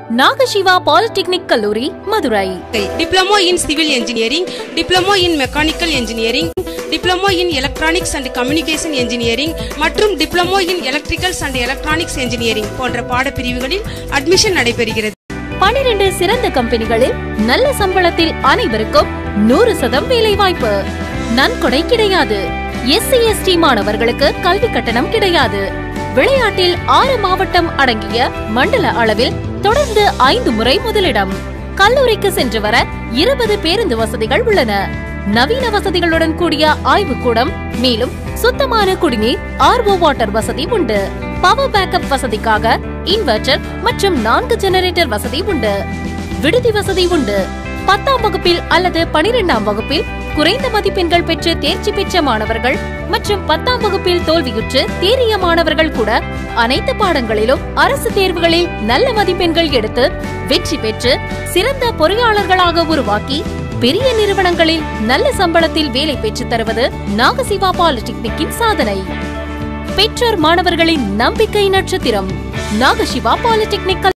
நாகசிவா polytechnic கல்லூரி Madurai diploma in civil engineering diploma in mechanical engineering diploma in electronics and communication engineering மற்றும் diploma in electricals and electronics engineering போன்ற பாடப்பிரிவுகளில் admission நடைபெறுகிறது பனிரெண்டு சிறந்த கம்பெனிகளில் நல்ல சம்பளத்தில் அனைவருக்கும் நூறு சதம் வேலை வாய்ப்பு நன்கொடை கிடையாது எஸ்சி எஸ்டி மாணவர்களுக்கு கல்வி கட்டணம் கிடையாது விளையாட்டில் ஆறு மாவட்டம் அடங்கிய மண்டல அளவில் தொடர்ந்து ஐந்து முறை முதலிடம் கல்லூரிக்கு சென்று வர இருபது பேருந்து வசதிகள் உள்ளன நவீன வசதிகளுடன் கூடிய ஆய்வுக்கூடம் மேலும் சுத்தமான குடிநீர் ஆர்ஓ வாட்டர் வசதி உண்டு பவர் பேக்கப் வசதிக்காக இன்வெர்டர் மற்றும் நான்கு ஜெனரேட்டர் வசதி உண்டு விடுதி வசதி உண்டு பத்தாம் வகுப்பில் அல்லது பனிரெண்டாம் வகுப்பில் குறைந்த மதிப்பெண்கள் பெற்று தேர்ச்சி பெற்ற மாணவர்கள் மற்றும் பத்தாம் வகுப்பில் தோல்வியுற்று தேறிய மாணவர்கள் கூட அனைத்து பாடங்களிலும் அரசு தேர்வுகளில் நல்ல மதிப்பெண்கள் எடுத்து வெற்றி பெற்று சிறந்த பொறியாளர்களாக உருவாக்கி பெரிய நிறுவனங்களில் நல்ல சம்பளத்தில் வேலை பெற்றுத் தருவது நாகசிவா பாலிடெக்னிக்கின் சாதனை பெற்றோர் மாணவர்களின் நம்பிக்கை நட்சத்திரம் நாகசிவா பாலிடெக்னிக்